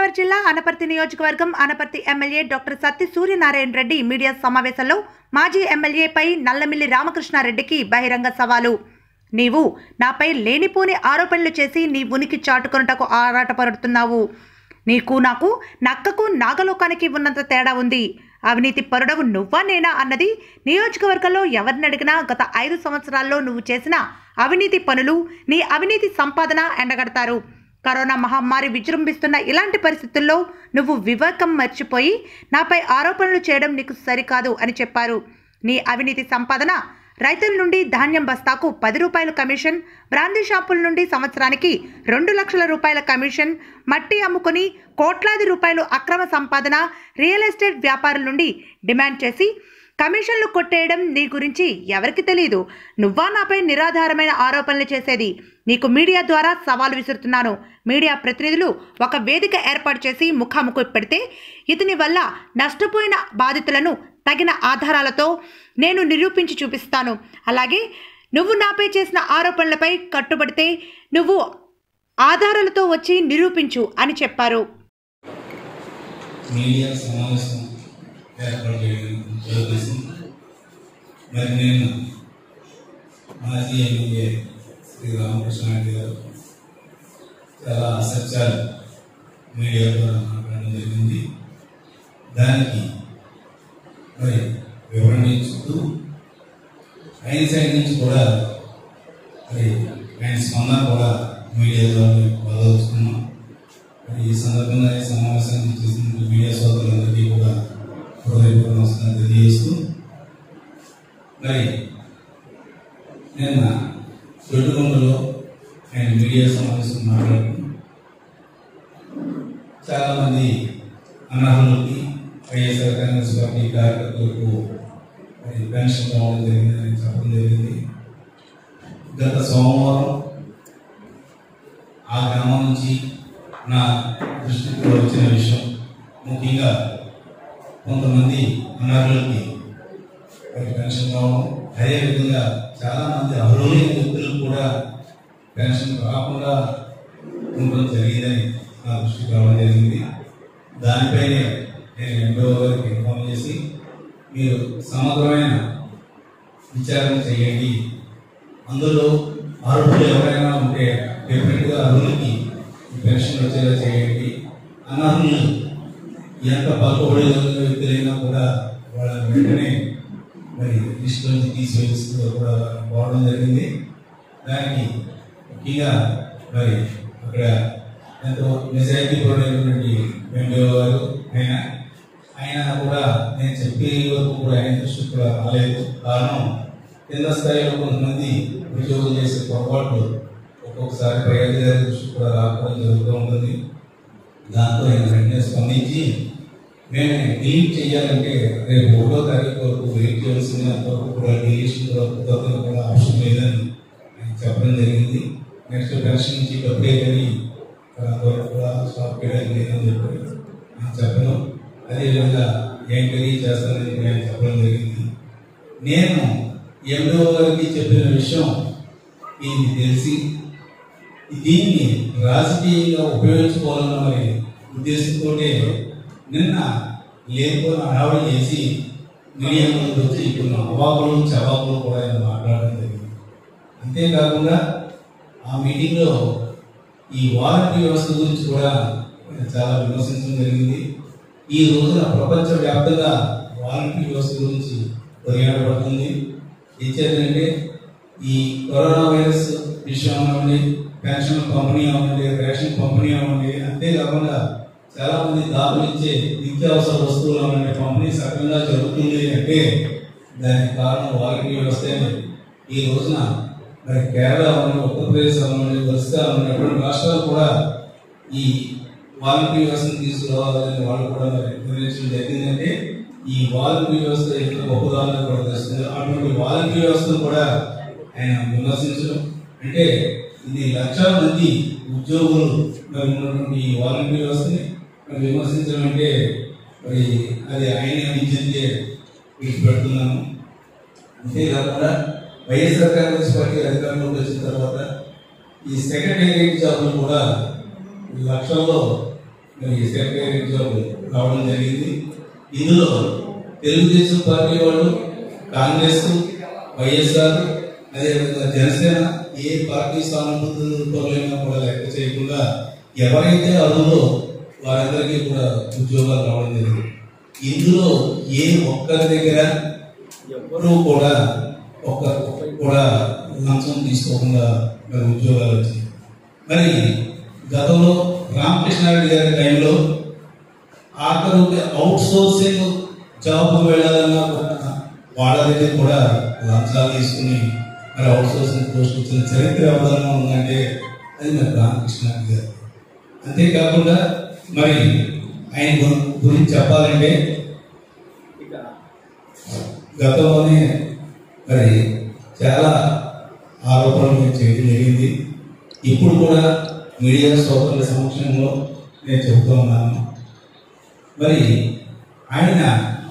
కరీంనగర్ జిల్లా అనపర్తి నియోజకవర్గం Anaparthi MLA doctor Satti Suryanarayana Reddy media సమావేశంలో మాజీ ఎమ్మెల్యేపై నల్లమిల్లి రామకృష్ణారెడ్డికి బహిరంగ సవాలు నీవు నాపై లేనిపోని ఆరోపణలు చేసి నీ ఉనికి చాటుకొనుటకు ఆరాటపడుతున్నావు నీకు నాకు నక్కకు నాగలోకానికి ఉన్నంత తేడా ఉంది అవినీతి పరుడవు నువ్వా నేనా అన్నది నియోజకవర్గంలో ఎవరిని అడిగినా గత ఐదు సంవత్సరాల్లో నువ్వు చేసిన అవినీతి పనులు నీ అవినీతి సంపాదన ఎండగడతారు కరోనా మహమ్మారి విజృంభిస్తున్న ఇలాంటి పరిస్థితుల్లో నువ్వు వివేకం మర్చిపోయి నాపై ఆరోపణలు చేయడం నీకు సరికాదు అని చెప్పారు నీ అవినీతి సంపాదన రైతుల నుండి ధాన్యం బస్తాకు పది రూపాయల కమిషన్ బ్రాందీ షాపుల నుండి సంవత్సరానికి రెండు లక్షల రూపాయల కమిషన్ మట్టి అమ్ముకొని కోట్లాది రూపాయలు అక్రమ సంపాదన రియల్ ఎస్టేట్ వ్యాపారుల నుండి డిమాండ్ చేసి కమిషన్లు కొట్టేయడం నీ గురించి ఎవరికి తెలియదు నువ్వా నాపై నిరాధారమైన ఆరోపణలు చేసేది నీకు మీడియా ద్వారా సవాల్ విసురుతున్నాను మీడియా ప్రతినిధులు ఒక వేదిక ఏర్పాటు చేసి ముఖాముఖి పెడితే ఇతని వల్ల నష్టపోయిన బాధితులను తగిన ఆధారాలతో నేను నిరూపించి చూపిస్తాను అలాగే నువ్వు నాపై చేసిన ఆరోపణలపై కట్టుబడితే నువ్వు ఆధారాలతో వచ్చి నిరూపించు అని చెప్పారు మీడియా సమావేశం ఏర్పాటు చేయడం జరుగుతుంది మరి నేను మాజీ ఎమ్మెల్యే శ్రీ రామకృష్ణారెడ్డి గారు చాలా అసత్యాలు మీడియా ద్వారా మాట్లాడడం జరిగింది దానికి మరి వివరణ ఇస్తూ ఆయన సైడ్ నుంచి కూడా మరి ఆయన స్పందన కూడా మీడియా ద్వారా మేము బాధపడుతున్నాం మరి ఈ సందర్భంగా ఈ సమావేశాన్ని చేసిన మీడియా సోదరులందరికీ కూడా హృదయపూర్వక నమస్కారం తెలియజేస్తూ మరి నిన్న దొడ్డుకొండలో ఆయన మీడియా సమావేశం మాట్లాడుతూ చాలా మంది అనర్హులకి వైఎస్ఆర్ కాంగ్రెస్ పార్టీ కార్యకర్తలకు మరి పెన్షన్ రావడం జరిగిందని చెప్పడం జరిగింది గత సోమవారం ఆ గ్రామం నుంచి నా దృష్టికి వచ్చిన విషయం ముఖ్యంగా కొంతమంది అనర్హులకి మరి పెన్షన్ రావడం అదేవిధంగా చాలా మంది అర్హులైన వ్యక్తులకు కూడా పెన్షన్ రాకుండా ఉండడం జరిగిందని నా దృష్టికి రావడం జరిగింది దానిపైనే నేను ఎండో గారికి ఇన్ఫార్మ్ చేసి మీరు సమగ్రమైన విచారణ చేయండి అందులో అర్హులు ఎవరైనా ఉంటే డెఫినెట్గా అర్హులకి ఈ పెన్షన్ వచ్చేలా చేయండి అనర్హులు ఎంత పలుకుబడి వ్యక్తులైనా కూడా వాళ్ళ వెంటనే మరి లిస్ట్ నుంచి తీసివేస్తూ కూడా పోవడం జరిగింది దానికి ముఖ్యంగా మరి అక్కడ ఎంతో నిజాయితీ పడినటువంటి ఎండిఓ గారు ఆయన ఆయన కూడా నేను చెప్పే వరకు కూడా ఆయన దృష్టికి కూడా రాలేదు కారణం కింద స్థాయిలో కొంతమంది ఉద్యోగం చేసే పొరపాట్లు ఒక్కొక్కసారి పై అధికారి దృష్టికి కూడా రాకపోవడం జరుగుతూ ఉంటుంది దాంతో ఆయన వెంటనే స్పందించి మేము డీల్ చేయాలంటే రేపు ఒకటో తారీఖు వరకు వెయిట్ చేయాల్సింది అంతవరకు కూడా డీలేషన్ కుదరదు కూడా ఆప్షన్ లేదని ఆయన చెప్పడం జరిగింది నెక్స్ట్ పెన్షన్ నుంచి డబ్బే కానీ అంతవరకు కూడా స్టాప్ చేయడానికి లేదని చెప్పి నేను చెప్పను అదేవిధంగా ఎంక్వైరీ చేస్తానని చెప్పి ఆయన చెప్పడం జరిగింది నేను ఎంఓ గారికి చెప్పిన విషయం ఇది తెలిసి దీన్ని రాజకీయంగా ఉపయోగించుకోవాలన్న మరి ఉద్దేశంతో నిన్న లేకపోయిన హడావడి చేసి మీడియా ముందుకు వచ్చి కొన్ని అవాకులు చవాకులు కూడా ఆయన మాట్లాడడం జరిగింది అంతేకాకుండా ఆ మీటింగ్లో ఈ వారంటీ వ్యవస్థ గురించి కూడా ఆయన చాలా విమర్శించడం జరిగింది ఈ రోజున ప్రపంచ వ్యాప్తంగా వారంటీ వ్యవస్థ గురించి కొనియాడబడుతుంది ఇచ్చేదంటే ఈ కరోనా వైరస్ విషయం అవ్వండి పెన్షన్ పంపిణీ అవ్వండి రేషన్ పంపిణీ అవ్వండి అంతేకాకుండా చాలా మంది దాఖలు ఇచ్చే నిత్యావసర వస్తువులు అనే పంపిణీ సక్రమంగా జరుగుతుంది అంటే దానికి కారణం వారంటీ వ్యవస్థే ఈ రోజున మరి కేరళ అవ్వండి ఉత్తరప్రదేశ్ అవ్వండి ఒరిస్సా అవ్వండి అటువంటి రాష్ట్రాలు కూడా ఈ వాలంటరీ వ్యవస్థను తీసుకురావాలని వాళ్ళు కూడా మరి నిర్ణయించడం జరిగిందంటే ఈ వాలంటరీ వ్యవస్థ ఎంత గొప్పదాన్ని కూడా తెలుస్తుంది అటువంటి వాలంటరీ వ్యవస్థను కూడా ఆయన విమర్శించడం అంటే ఇది లక్షల మంది ఉద్యోగులు మరి ఉన్నటువంటి ఈ వాలంటరీ వ్యవస్థని మరి విమర్శించడం అంటే మరి అది ఆయన విద్యుత్తే విడిచిపెడుతున్నాను అంతేకాకుండా వైఎస్ఆర్ కాంగ్రెస్ పార్టీ అధికారంలోకి వచ్చిన తర్వాత ఈ సెక్రటేరియట్ జాబులు కూడా ఈ లక్షల్లో మరి సెక్రటరీ జాబ్ రావడం జరిగింది ఇందులో తెలుగుదేశం పార్టీ వాళ్ళు కాంగ్రెస్ వైఎస్ఆర్ అదేవిధంగా జనసేన ఏ పార్టీ సానుభూతులైనా కూడా లెక్క చేయకుండా ఎవరైతే అర్హులో వారందరికీ కూడా ఉద్యోగాలు రావడం జరిగింది ఇందులో ఏ ఒక్కరి దగ్గర ఎవరు కూడా ఒక్క కూడా లంచం తీసుకోకుండా మరి ఉద్యోగాలు వచ్చాయి మరి గతంలో రామకృష్ణారెడ్డి గారి టైంలో ఆఖరికి అవుట్ సోర్సింగ్ జాబ్ వెళ్ళాలన్నా కూడా వాళ్ళ దగ్గర కూడా లంచాలు తీసుకుని మరి అవుట్ సోర్సింగ్ పోస్ట్ వచ్చిన చరిత్ర ఎవరైనా ఉందంటే అది మరి రామకృష్ణారెడ్డి గారు అంతేకాకుండా మరి ఆయన గు- గురించి చెప్పాలంటే గతంలోనే మరి చాలా ఆరోపణలు నేను చేయడం జరిగింది ఇప్పుడు కూడా మీడియా సోదరుల సమక్షంలో నేను చెబుతూ ఉన్నాను మరి ఆయన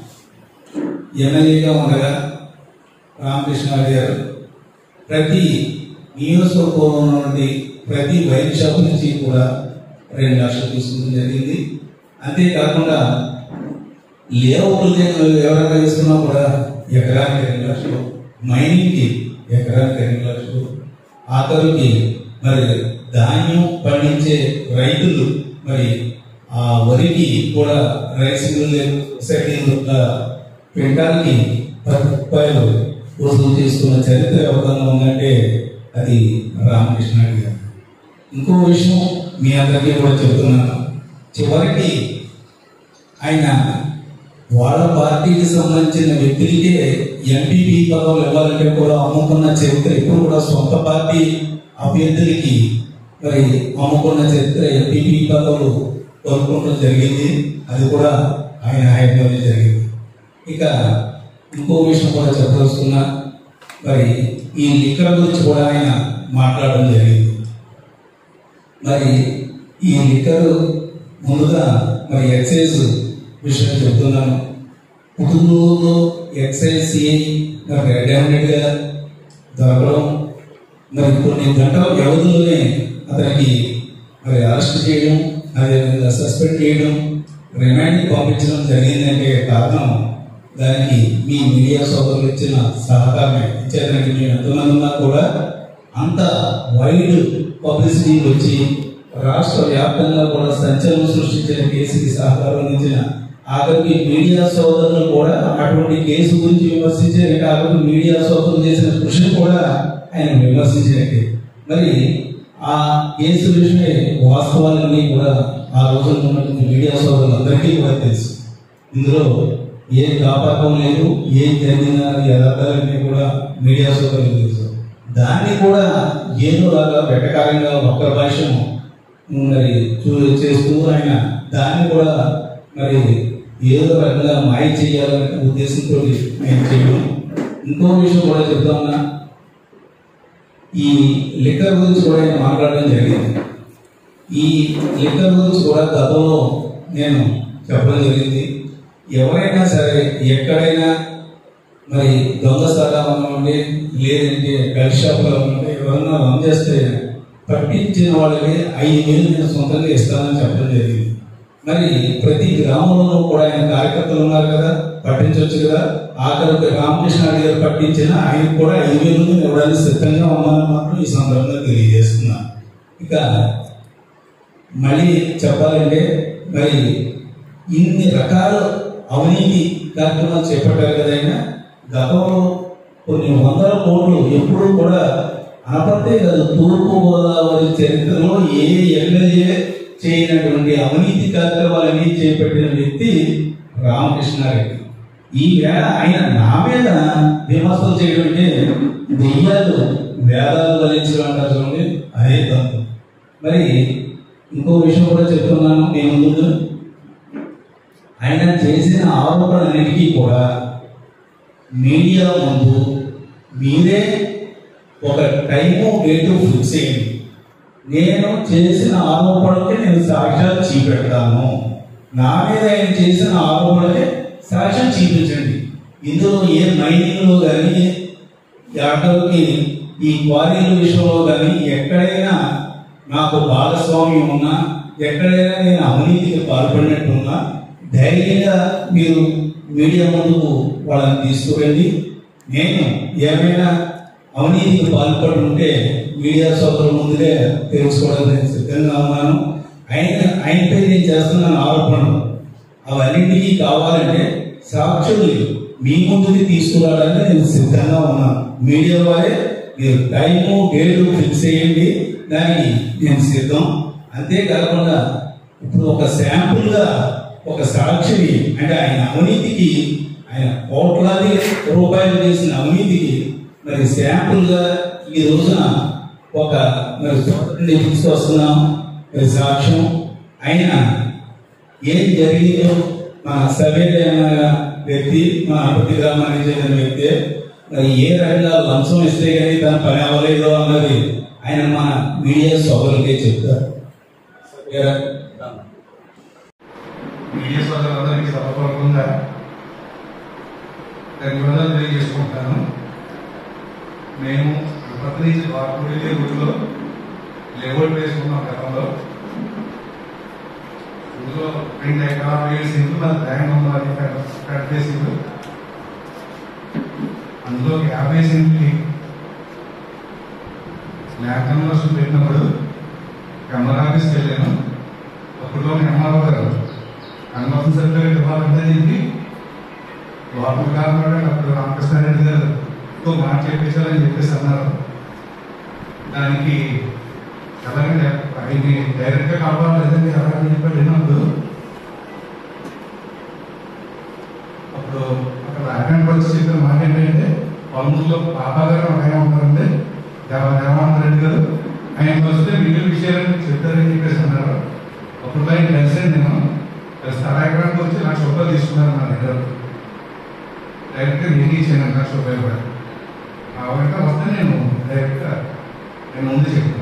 ఎమ్మెల్యేగా ఉండగా రామకృష్ణారెడ్డి గారు ప్రతి నియోజకవర్గంలో నుండి ప్రతి వైన్ షాప్ నుంచి కూడా రెండు లక్షలు తీసుకోవడం జరిగింది అంతేకాకుండా లేఅవుట్లు ఎవరైనా వేసుకున్నా కూడా ఎకరానికి రెండు లక్షలు మైనింగ్కి ఎకరానికి రెండు లక్షలు ఆఖరికి మరి ధాన్యం పండించే రైతులు మరి ఆ వరికి కూడా రైస్ మిల్ సెటిల్ క్వింటాల్కి పది రూపాయలు వసూలు చేసుకున్న చరిత్ర ఎవరికన్నా ఉందంటే అది రామకృష్ణారెడ్డి గారు ఇంకో విషయం మీ అందరికీ కూడా చెప్తున్నాను చివరికి ఆయన వాళ్ళ పార్టీకి సంబంధించిన వ్యక్తులకే ఎంపీపీ పదవులు ఇవ్వాలంటే కూడా అమ్ముకున్న చరిత్ర ఇప్పుడు కూడా సొంత పార్టీ అభ్యర్థులకి మరి అమ్ముకున్న చరిత్ర ఎంపీపీ పదవులు కోరుకోవడం జరిగింది అది కూడా ఆయన హయాంలోనే జరిగింది ఇక ఇంకో విషయం కూడా చెప్పదలుచుకున్నా మరి ఈ లిక్కర్ గురించి కూడా ఆయన మాట్లాడడం జరిగింది మరి ఈ లిక్కర్ ముందుగా మరి ఎక్సైజ్ విషయం చెప్తున్నాను పుదులూరులో ఎక్సైజ్ సిఐ మరి రెడ్ హ్యాండెడ్గా దొరకడం మరి కొన్ని గంటల వ్యవధిలోనే అతనికి మరి అరెస్ట్ చేయడం అదేవిధంగా సస్పెండ్ చేయడం రిమాండ్కి పంపించడం జరిగిందంటే కారణం దానికి మీ మీడియా సోదరులు ఇచ్చిన సహకారమే ఇచ్చేదానికి మేము ఎంతమంది ఉన్నా కూడా అంత వైడ్ పబ్లిసిటీ వచ్చి రాష్ట్ర వ్యాప్తంగా కూడా సంచలనం సృష్టించిన కేసుకి సహకారం అందించిన ఆఖరికి మీడియా సోదరులు కూడా అటువంటి కేసు గురించి విమర్శించే ఆఖరికి మీడియా సోదరులు చేసిన కృషిని కూడా ఆయన విమర్శించినట్టే మరి ఆ కేసు విషయమే వాస్తవాలన్నీ కూడా ఆ రోజున ఉన్నటువంటి మీడియా సోదరులందరికీ కూడా తెలుసు ఇందులో ఏ కాపాకం లేదు ఏం జరిగిన యథార్థాలన్నీ కూడా మీడియా సోదరులు తెలుసు దాన్ని కూడా ఏదోలాగా వెటకారంగా ఒక్క భాషం మరి చూ చేస్తూ ఆయన దాన్ని కూడా మరి ఏదో రకంగా మాయ చేయాలనే ఉద్దేశంతో నేను చేయడం ఇంకో విషయం కూడా చెప్తా ఉన్నా ఈ లిక్కర్ గురించి కూడా ఆయన మాట్లాడడం జరిగింది ఈ లిక్కర్ గురించి కూడా గతంలో నేను చెప్పడం జరిగింది ఎవరైనా సరే ఎక్కడైనా మరి దొంగ స్థలాలు ఉండి లేదంటే బెల్ షాప్లో ఉండి ఎవరన్నా రన్ చేస్తే పట్టించిన వాళ్ళకి ఐదు వేలు నేను సొంతంగా ఇస్తానని చెప్పడం జరిగింది మరి ప్రతి గ్రామంలో కూడా ఆయన కార్యకర్తలు ఉన్నారు కదా పట్టించవచ్చు కదా ఆఖరికి రామకృష్ణారెడ్డి గారు పట్టించిన ఆయన కూడా ఐదు వేలు నేను ఇవ్వడానికి సిద్ధంగా ఉన్నానని మాత్రం ఈ సందర్భంగా తెలియజేస్తున్నా ఇక మళ్ళీ చెప్పాలంటే మరి ఇన్ని రకాల అవినీతి కార్యక్రమాలు చేపట్టారు కదా ఆయన గతంలో కొన్ని వందల కోట్లు ఎప్పుడూ కూడా అనపత్తే కాదు తూర్పు గోదావరి చరిత్రలో ఏ ఎమ్మెల్యే చేయనటువంటి అవినీతి కార్యక్రమాలన్నీ చేపట్టిన వ్యక్తి రామకృష్ణారెడ్డి ఈ వేళ ఆయన నా మీద విమర్శలు చేయడం అంటే దెయ్యాలు వేదాలు వలించడం అంటారు చూడండి అదే తంతు మరి ఇంకో విషయం కూడా చెప్తున్నాను మీ ముందు ఆయన చేసిన ఆరోపణలన్నిటికీ కూడా మీడియా ముందు మీరే ఒక టైము డేటు ఫిక్స్ చేయండి నేను చేసిన ఆరోపణలకి నేను సాక్ష్యాలు చూపెడతాను నా మీద ఆయన చేసిన ఆరోపణలకి సాక్ష్యం చూపించండి ఇందులో ఏ మైనింగ్లో కానీ యాటోకి ఈ క్వారీల విషయంలో కానీ ఎక్కడైనా నాకు భాగస్వామ్యం ఉన్నా ఎక్కడైనా నేను అవినీతికి పాల్పడినట్టున్నా ధైర్యంగా మీరు మీడియా ముందుకు వాళ్ళని తీసుకురండి నేను ఏమైనా అవినీతికి పాల్పడి ఉంటే మీడియా సోదరుల ముందుగా తెలుసుకోవడానికి సిద్ధంగా ఉన్నాను ఆయన ఆయనపై నేను చేస్తున్న ఆరోపణలు అవన్నింటికీ కావాలంటే సాక్షులు మీ ముందుకి తీసుకురావడానికి నేను సిద్ధంగా ఉన్నాను మీడియా వారే మీరు టైము డేటు ఫిక్స్ చేయండి దానికి నేను సిద్ధం అంతేకాకుండా ఇప్పుడు ఒక శాంపుల్గా ఒక సాక్షిని అంటే ఆయన అవినీతికి ఆయన కోట్లాది రూపాయలు చేసిన అవినీతికి మరి శాంపుల్గా ఈ రోజున ఒక మరి సోదరుని తీసుకొస్తున్నాం మరి సాక్ష్యం ఆయన ఏం జరిగిందో మన సభ్యులైన వ్యక్తి మన ప్రతి గ్రామానికి చెందిన వ్యక్తి మరి ఏ రకంగా లంచం ఇస్తే కానీ దాని పని అవ్వలేదో అన్నది ఆయన మన మీడియా సోదరులకే చెప్తారు ఏ రకంగా మీడియా సోదరులందరికీ సభపూర్వకంగా ధన్యవాదాలు తెలియజేసుకుంటాను మేము తిరుపతి నుంచి వార్పూడి ఊరిలో లెవెల్ వేసుకున్నాం గతంలో ఇందులో రెండు ఎకరాలు వేసింది మన ల్యాండ్ ఉంది అది కట్ చేసింది అందులో యాభై సెంట్లకి ల్యాండ్ కన్వర్షన్ పెట్టినప్పుడు ఎంఆర్ ఆఫీస్కి వెళ్ళాను అప్పుడు ఎంఆర్ఓ గారు కన్వర్షన్ సర్టిఫికేట్ ఇవ్వాలంటే దీనికి లోపల కారణం అప్పుడు రామకృష్ణారెడ్డి గారు ఇంకో మాట చేయించాలని చెప్పేసి అన్నారు దానికి అలాగే ఆయన్ని డైరెక్ట్గా కావాలి లేదంటే అలాగే చెప్పాడు విన్నప్పుడు అప్పుడు అక్కడ ల్యాండ్ పరిస్థితి చెప్పిన మాట ఏంటంటే పలుమూరులో బాబా గారు ఒక ఆయన ఉంటారండి దేవ దేవానంద రెడ్డి గారు ఆయన వస్తే మిగిలిన విషయాలని చెప్తారని చెప్పేసి అన్నారు అప్పుడు ఆయన కలిసాను నేను కలిసి అర ఎకరానికి వచ్చి లక్ష రూపాయలు తీసుకున్నారు నా దగ్గర డైరెక్ట్గా నేను ఇచ్చాను లక్ష రూపాయలు కూడా ఆ వెంట వస్తే నేను డైరెక్ట్గా నేను ముందు చెప్తాను